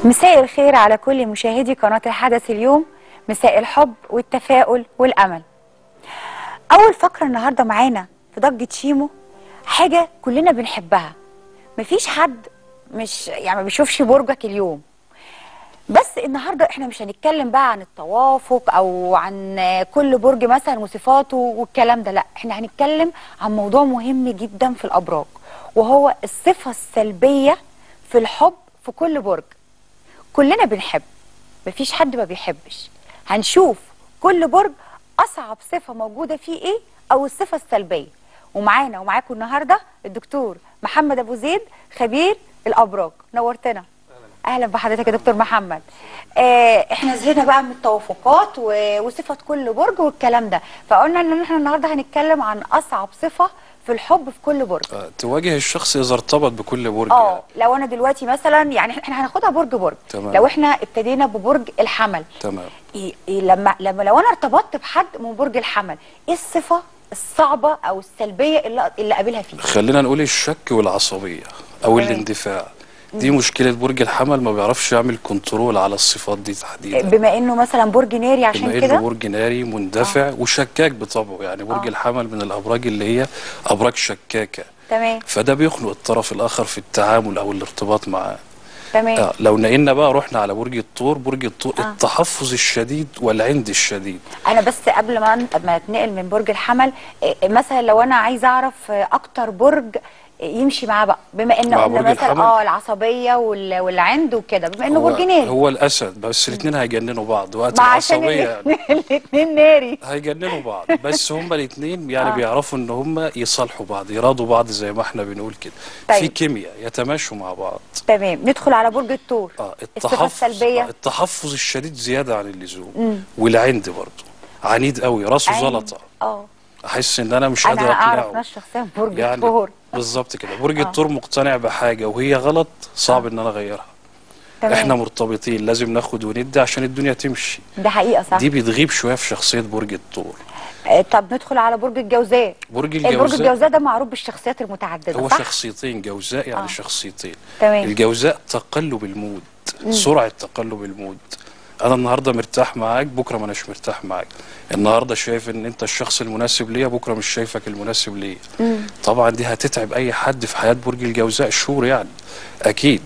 مساء الخير على كل مشاهدي قناة الحدث اليوم مساء الحب والتفاؤل والأمل أول فقرة النهاردة معانا في ضجة شيمو حاجة كلنا بنحبها مفيش حد مش يعني ما بيشوفش برجك اليوم بس النهارده احنا مش هنتكلم بقى عن التوافق او عن كل برج مثلا وصفاته والكلام ده لا احنا هنتكلم عن موضوع مهم جدا في الابراج وهو الصفه السلبيه في الحب في كل برج كلنا بنحب مفيش حد ما بيحبش هنشوف كل برج اصعب صفه موجوده فيه ايه او الصفه السلبيه ومعانا ومعاكم النهارده الدكتور محمد ابو زيد خبير الابراج نورتنا اهلا بحضرتك يا دكتور محمد آه احنا زهقنا بقى من التوافقات و- وصفه كل برج والكلام ده فقلنا ان احنا النهارده هنتكلم عن اصعب صفه في الحب في كل برج آه، تواجه الشخص اذا ارتبط بكل برج يعني. اه لو انا دلوقتي مثلا يعني احنا هناخدها برج برج تمام. لو احنا ابتدينا ببرج الحمل تمام إيه إيه لما لما لو انا ارتبطت بحد من برج الحمل ايه الصفه الصعبه او السلبيه اللي اللي قابلها فيه خلينا نقول الشك والعصبيه او تمام. الاندفاع دي مشكله برج الحمل ما بيعرفش يعمل كنترول على الصفات دي تحديدا بما انه مثلا برج ناري بما عشان انه كده برج ناري مندفع وشكاك بطبعه يعني برج آه. الحمل من الابراج اللي هي ابراج شكاكه تمام فده بيخنق الطرف الاخر في التعامل او الارتباط معاه تمام آه لو نقلنا بقى رحنا على برج الثور برج الثور آه. التحفظ الشديد والعند الشديد انا بس قبل ما ما اتنقل من برج الحمل إيه، مثلا لو انا عايزه اعرف آه، اكتر برج يمشي معاه بقى بما ان مع قلنا برج مثلا الحمل؟ اه العصبيه وال- والعند وكده بما انه هو, برج ناري هو الاسد بس الاثنين هيجننوا بعض وقت ما عشان العصبيه يعني. الاثنين ناري هيجننوا بعض بس هما الاثنين يعني آه. بيعرفوا ان هما يصالحوا بعض يراضوا بعض زي ما احنا بنقول كده طيب. في كيمياء يتماشوا مع بعض تمام ندخل على برج الثور اه الصفه التحفظ السلبيه آه التحفظ الشديد زياده عن اللزوم والعند برضه عنيد قوي راسه عين. زلطه اه احس ان انا مش انا قادر اعرف اقنعه ناس شخصيا برج يعني الثور بالظبط كده برج الثور مقتنع بحاجه وهي غلط صعب ان انا اغيرها تمام احنا مرتبطين لازم ناخد وندي عشان الدنيا تمشي ده حقيقه صح دي بتغيب شويه في شخصيه برج الثور آه، طب ندخل على برج الجوزاء برج البرج الجوزاء الجوزاء ده معروف بالشخصيات المتعدده هو صح شخصيتين جوزاء يعني آه. آه. شخصيتين تمام. الجوزاء تقلب المود سرعة تقلب المود انا النهارده مرتاح معاك بكره ما اناش مرتاح معاك النهارده شايف ان انت الشخص المناسب ليا بكره مش شايفك المناسب ليا طبعا دي هتتعب اي حد في حياة برج الجوزاء شهور يعني اكيد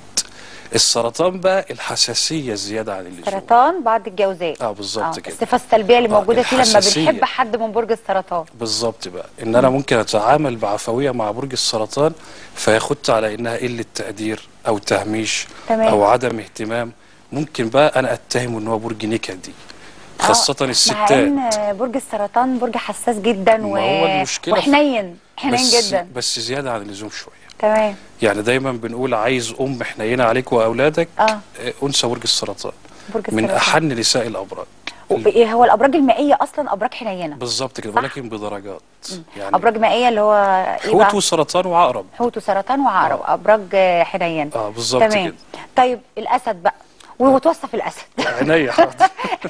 السرطان بقى الحساسية الزيادة عن اللزوم سرطان بعد الجوزاء اه بالظبط كده الصفه السلبيه اللي آه، موجوده فيه لما الحساسية. بنحب حد من برج السرطان بالظبط بقى ان انا ممكن اتعامل بعفويه مع برج السرطان فياخدت على انها قله تقدير او تهميش تمام. او عدم اهتمام ممكن بقى انا اتهمه ان هو برج نكدي خاصه آه، الستات مع ان برج السرطان برج حساس جدا و... ما هو المشكلة في- وحنين حنين بس جدا بس زياده عن اللزوم شويه تمام يعني دايما بنقول عايز ام حنينه عليك واولادك آه. آه، انثى برج السرطان برج من السرطان احن نساء الابراج ايه هو الابراج المائيه اصلا ابراج حنينه بالظبط كده صح؟ ولكن بدرجات يعني ابراج مائيه اللي هو ايه حوت بقى وسرطان وعقرب حوت وسرطان وعقرب ابراج آه، حنينه اه بالظبط تمام كده طيب الاسد بقى وتوصف الاسد عينيا حاضر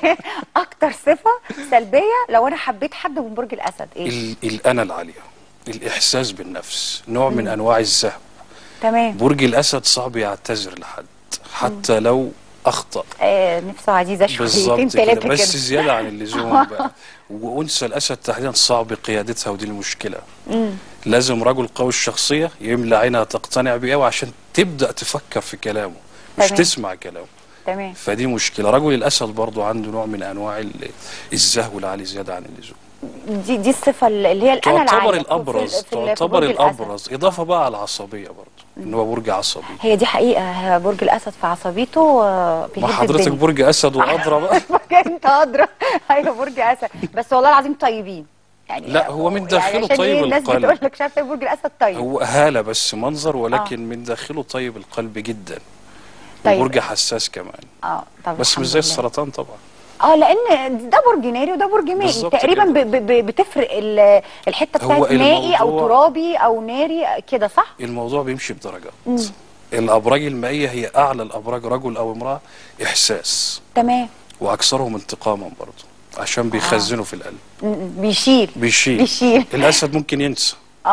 اكتر صفه سلبيه لو انا حبيت حد من برج الاسد ايه ال- الأنا العالية الإحساس بالنفس نوع من أنواع الزهو تمام برج الأسد صعب يعتذر لحد حتى لو أخطأ آه نفسه عزيزه شويتين بالظبط كده ثلاثه بس كده زيادة عن اللزوم بقى وأنثى الأسد تحديدا صعب قيادتها ودي المشكلة لازم رجل قوي الشخصية يملى عينها تقتنع بيه وعشان تبدأ تفكر في كلامه مش تمام. تسمع كلامه تمام فدي مشكلة رجل الأسد برضو عنده نوع من أنواع ال- الزهو العالي زيادة عن اللزوم دي دي الصفه اللي هي الانا تعتبر العالية في- الابرز في- في- في تعتبر برج الأسد. الابرز اضافه بقى على العصبيه برضه ان هو برج عصبي هي دي حقيقه برج الاسد في عصبيته آه، ما بيهد حضرتك الدنيا. برج اسد وادرى بقى انت ادرى ايوه برج اسد بس والله العظيم طيبين يعني لا، هو من داخله عشان طيب إيه الناس القلب. بتقول لك مش عارفه إيه برج الاسد طيب هو هاله بس منظر ولكن من داخله طيب القلب جدا طيب. وبرج حساس كمان اه طب بس الحمد مش زي لله. السرطان طبعا اه لان ده برج ناري وده برج مائي بالظبط تقريبا كده. ب- ب- بتفرق ال- الحته هو بتاعت مائي او الموضوع- ترابي او ناري كده صح الموضوع بيمشي بدرجات الابراج المائيه هي اعلى الابراج رجل او امراه احساس تمام واكثرهم انتقاما برضه عشان بيخزنوا في القلب م- م- بيشيل بيشيل بيشيل الاسد ممكن ينسى اه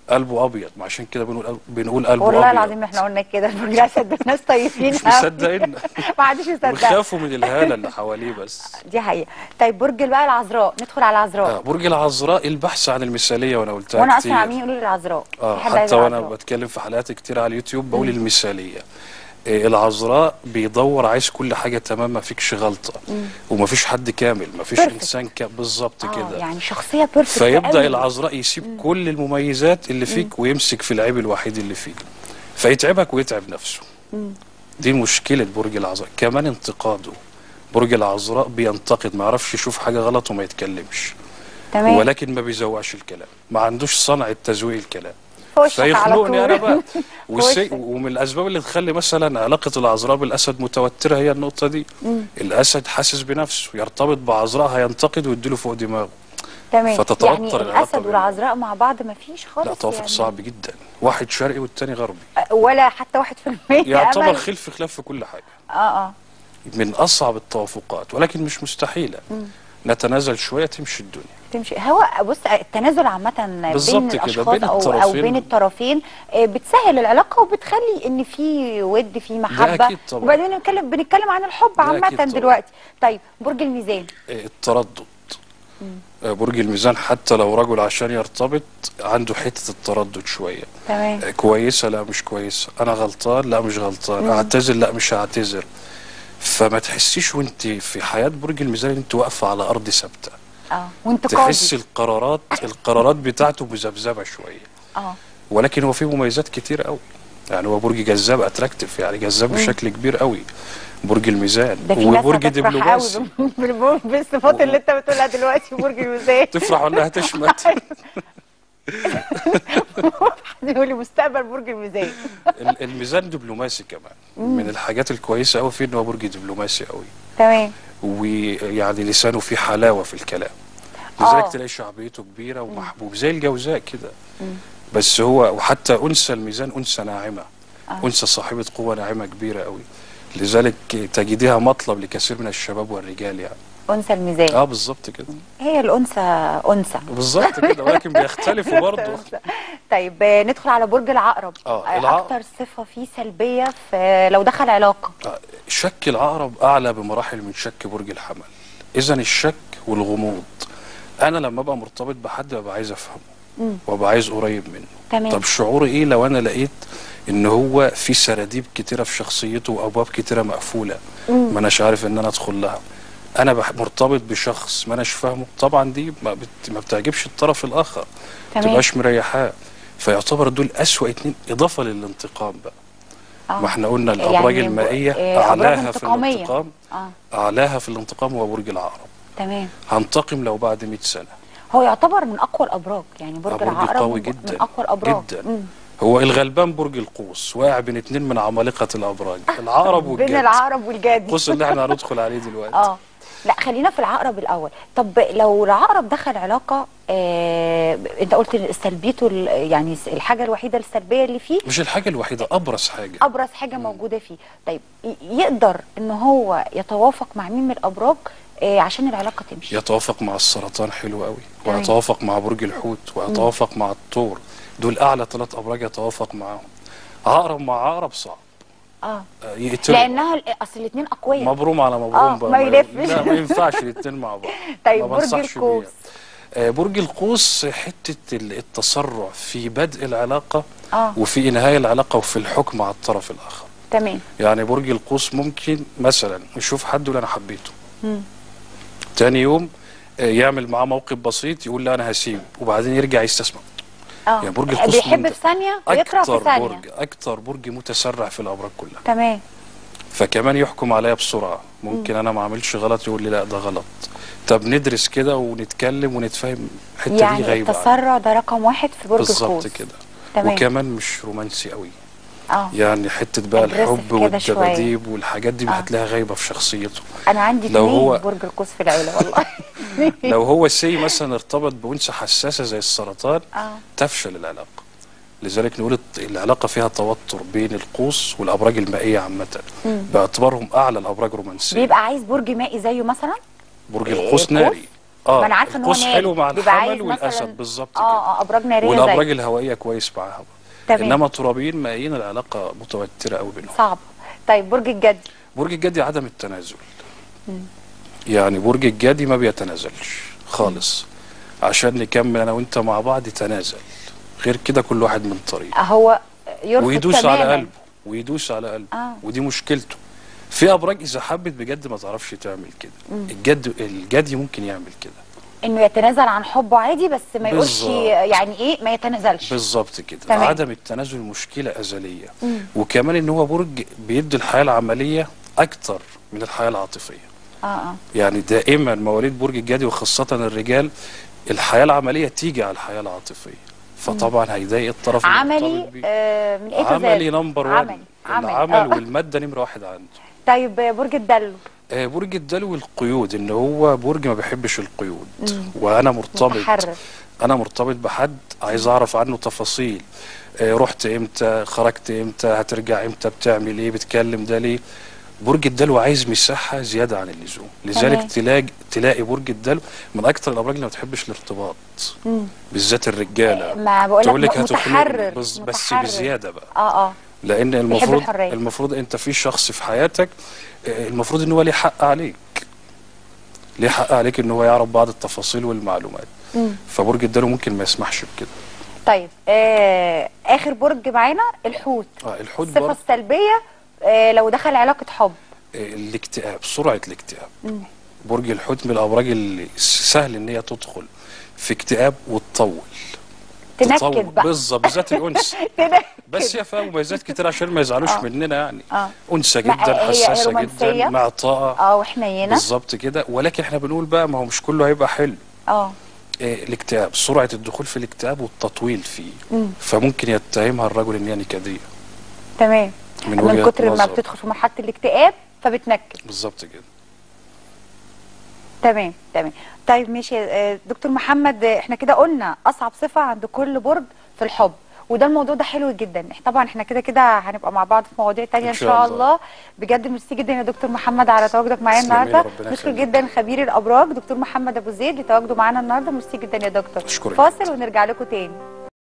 قلبه ابيض ما عشان كده بنقول بنقول قلبه والله ابيض العظيم احنا قلنا كده برج الاسد دول ناس طيبين مش أوي. مصدقين ما حدش يصدق بيخافوا من الهاله اللي حواليه بس دي حقيقه طيب برج بقى العذراء ندخل على العذراء آه برج العذراء البحث عن المثاليه وانا قلتها وانا كتير اصلا عمالين يقولوا لي العذراء اه في حد عايز حتى وانا العذراء. بتكلم في حلقات كتير على اليوتيوب بقول المثاليه آه، العذراء بيدور عايز كل حاجه تمام ما فيكش غلطه وما فيش حد كامل ما فيش Perfect. انسان كامل بالظبط اه كده يعني شخصيه بيرفكت فيبدا العذراء يسيب كل المميزات اللي فيك ويمسك في العيب الوحيد اللي فيك فيتعبك ويتعب نفسه دي مشكله برج العذراء كمان انتقاده برج العذراء بينتقد ما يعرفش يشوف حاجه غلط وما يتكلمش تمام ولكن ما بيزوقش الكلام ما عندوش صنعه تزويق الكلام خش على فيخنقني انا طول بقى والسي... وشك. ومن الاسباب اللي تخلي مثلا علاقه العذراء بالاسد متوتره هي النقطه دي الاسد حاسس بنفسه يرتبط بعذراء هينتقد ويديله فوق دماغه تمام فتتوتر يعني العلاقة الاسد بينهم. والعذراء مع بعض ما فيش خالص لا توافق يعني. صعب جدا واحد شرقي والتاني غربي ولا حتى واحد في المية يعتبر أمل. خلف خلاف في كل حاجه اه اه من اصعب التوافقات ولكن مش مستحيله نتنازل شويه تمشي الدنيا تمشي هو بص التنازل عامة بين بالظبط كده، الأشخاص بين أو, أو الطرفين. بين الطرفين آه، بتسهل العلاقة وبتخلي إن في ود في محبة أكيد طبعا. وبعدين بنتكلم بنتكلم عن الحب ده عامة أكيد طبعا. دلوقتي طيب برج الميزان آه، التردد آه، برج الميزان حتى لو رجل عشان يرتبط عنده حته التردد شويه تمام آه، كويسه لا مش كويسه انا غلطان لا مش غلطان اعتذر لا مش هعتذر فما تحسيش وانت في حياه برج الميزان إن انت واقفه على ارض ثابته اه وانت تحس قاضي القرارات القرارات بتاعته مذبذبه شويه اه ولكن هو فيه مميزات كتير قوي يعني هو برج جذاب اتراكتيف يعني جذاب بشكل كبير قوي برج الميزان ده في ناس وبرج هتفرح دبلوماسي قوي بال- بالصفات اللي انت بتقولها دلوقتي برج الميزان تفرح ولا هتشمت يقول لي مستقبل برج الميزان ال- الميزان دبلوماسي كمان من الحاجات الكويسه قوي فيه ان هو برج دبلوماسي قوي تمام ويعني لسانه فيه حلاوه في الكلام آه. لذلك تلاقي شعبيته كبيره ومحبوب زي الجوزاء كده بس هو وحتى انثى الميزان انثى ناعمه انثى صاحبه قوه ناعمه كبيره قوي لذلك تجديها مطلب لكثير من الشباب والرجال يعني انثى الميزان اه بالظبط كده هي الانثى انثى بالظبط كده ولكن بيختلفوا برضه طيب آه، ندخل على برج العقرب آه، آه، العقرب. اكتر صفه فيه سلبيه في لو دخل علاقه آه، شك العقرب اعلى بمراحل من شك برج الحمل اذا الشك والغموض انا لما ابقى مرتبط بحد ببقى عايز افهمه وابقى عايز قريب منه تمام. طب شعوري ايه لو انا لقيت ان هو في سراديب كتيره في شخصيته وابواب كتيره مقفوله ما اناش عارف ان انا ادخل لها انا بح- مرتبط بشخص ما اناش فاهمه طبعا دي ما, بت... ما بتعجبش الطرف الاخر ما تمام. تبقاش مريحاه فيعتبر دول اسوأ اتنين اضافه للانتقام بقى آه. ما احنا قلنا الابراج يعني المائيه آه، أبراج اعلاها في انتقامية. الانتقام اه اعلاها في الانتقام هو برج العقرب تمام هنتقم لو بعد 100 سنه هو يعتبر من اقوى الابراج يعني برج برج العقرب قوي من جدا اقوى الابراج جدا مم. هو الغلبان برج القوس واقع بين اتنين من عمالقه الابراج العقرب بين والجد العقرب والجدي القوس اللي احنا هندخل عليه دلوقتي اه لا خلينا في العقرب الاول طب لو العقرب دخل علاقه آه انت قلت سلبيته ال- يعني الحاجه الوحيده السلبيه اللي فيه مش الحاجه الوحيده ابرز حاجه ابرز حاجه موجوده فيه طيب ي- يقدر ان هو يتوافق مع مين من الابراج آه عشان العلاقه تمشي يتوافق مع السرطان حلو قوي تمام. ويتوافق مع برج الحوت ويتوافق مع الثور دول اعلى ثلاث ابراج يتوافق معاهم عقرب مع عقرب صعب اه آه، يقتلوا لانها ال- اصل الاثنين اقوياء مبروم على مبروم آه، بقى ما يلفش. لا ما ينفعش الاثنين مع بعض طيب ما برج بنصحش بيها. القوس. آه، برج القوس حته ال- التسرع في بدء العلاقه اه وفي انهاء العلاقه وفي الحكم على الطرف الاخر تمام يعني برج القوس ممكن مثلا يشوف حد يقول انا حبيته مم. تاني يوم آه، يعمل معاه موقف بسيط يقول لا انا هسيب وبعدين يرجع يستسمع اه يعني برج القوس بيحب من- في ثانيه ويكره في اكتر ثانيه برج اكتر برج متسرع في الابراج كلها تمام فكمان يحكم عليا بسرعه ممكن انا ما اعملش غلط يقول لي لا ده غلط طب ندرس كده ونتكلم ونتفاهم الحته دي يعني غايبه عني. التسرع ده رقم واحد في برج القوس بالظبط كده تمام وكمان مش رومانسي قوي اه يعني حته بقى Aggressive الحب كده شوية. والدباديب والحاجات دي آه. هتلاقيها غايبه في شخصيته انا عندي لو اثنين هو- برج القوس في العيله والله لو هو سي مثلا ارتبط بانثى حساسه زي السرطان اه تفشل العلاقه لذلك نقول الت- العلاقه فيها توتر بين القوس والابراج المائيه عامه باعتبارهم اعلى الابراج رومانسيه بيبقى عايز برج مائي زيه مثلا برج إيه، القوس القوس؟ ناري اه ما انا عارفه ان هو القوس ناري حلو مع بيبقى عايز الحمل مثلاً- والاسد بالظبط كده اه اه ابراج ناريه والابراج زي الهوائيه كويس معاها تمام. انما ترابين مائيين العلاقه متوتره قوي بينهم صعب طيب برج الجدي برج الجدي عدم التنازل يعني برج الجدي ما بيتنازلش خالص عشان نكمل انا وانت مع بعض تنازل غير كده كل واحد من طريق هو يرفض ويدوس تماما على قلبه ويدوس على قلبه آه. ودي مشكلته في ابراج اذا حبت بجد ما تعرفش تعمل كده الجد الجدي ممكن يعمل كده انه يتنازل عن حبه عادي بس ما يقولش بالظبط. يعني ايه ما يتنازلش بالظبط كده تمام. عدم التنازل مشكله ازليه وكمان ان هو برج بيدي الحياه العمليه اكتر من الحياه العاطفيه اه اه يعني دائما مواليد برج الجدي وخاصه الرجال الحياه العمليه تيجي على الحياه العاطفيه فطبعا هيضايق الطرف عملي المرتبط بيه. آه من ايه عملي نمبر 1 عملي عملي العمل آه. والماده نمره واحد عنده طيب آه، برج الدلو آه، برج الدلو القيود ان هو برج ما بيحبش القيود وانا مرتبط متحرر انا مرتبط بحد عايز اعرف عنه تفاصيل آه، رحت امتى خرجت امتى هترجع امتى بتعمل ايه بتكلم ده ليه برج الدلو عايز مساحه زياده عن اللزوم تمام. لذلك تلاقي تلاقي برج الدلو من اكتر الابراج اللي ما بتحبش الارتباط مم. بالذات الرجاله ما بقول تقول لك لك متحرر هتخنقني بس, بس متحرر. بزياده بقى اه اه لان المفروض الحرية. المفروض انت في شخص في حياتك آه، المفروض ان هو ليه حق عليك ليه حق عليك ان هو يعرف بعض التفاصيل والمعلومات مم. فبرج الدلو ممكن ما يسمحش بكده طيب آه اخر برج معانا الحوت اه الحوت الصفه برضه السلبيه آه لو دخل علاقه حب آه، الاكتئاب سرعه الاكتئاب برج الحوت من الابراج اللي سهل ان هي تدخل في اكتئاب وتطول تنكد تطول بقى بالظبط بالذات الانس تنكد بس هي فيها مميزات كتير عشان ما يزعلوش آه. مننا يعني آه. انثى ما- جدا هي حساسه رومانسية. جدا معطاءه اه وحنينه بالظبط كده ولكن احنا بنقول بقى ما هو مش كله هيبقى حلو اه إيه الاكتئاب سرعه الدخول في الاكتئاب والتطويل فيه مم. فممكن يتهمها الرجل ان هي نكديه تمام من من, وجهة كتر ما نظر. بتدخل في مرحله الاكتئاب فبتنكد بالظبط كده تمام تمام طيب ماشي آه، دكتور محمد آه، احنا كده قلنا اصعب صفه عند كل برج في الحب وده الموضوع ده حلو جدا إح- طبعا احنا كده كده هنبقى مع بعض في مواضيع تانية ان شاء الله بجد ميرسي جدا يا دكتور محمد على تواجدك معايا تسلمي لي، النهارده ربنا نشكر يخليك. جدا خبير الابراج دكتور محمد ابو زيد لتواجده معانا النهارده ميرسي جدا يا دكتور أشكرك فاصل ونرجع لكم تاني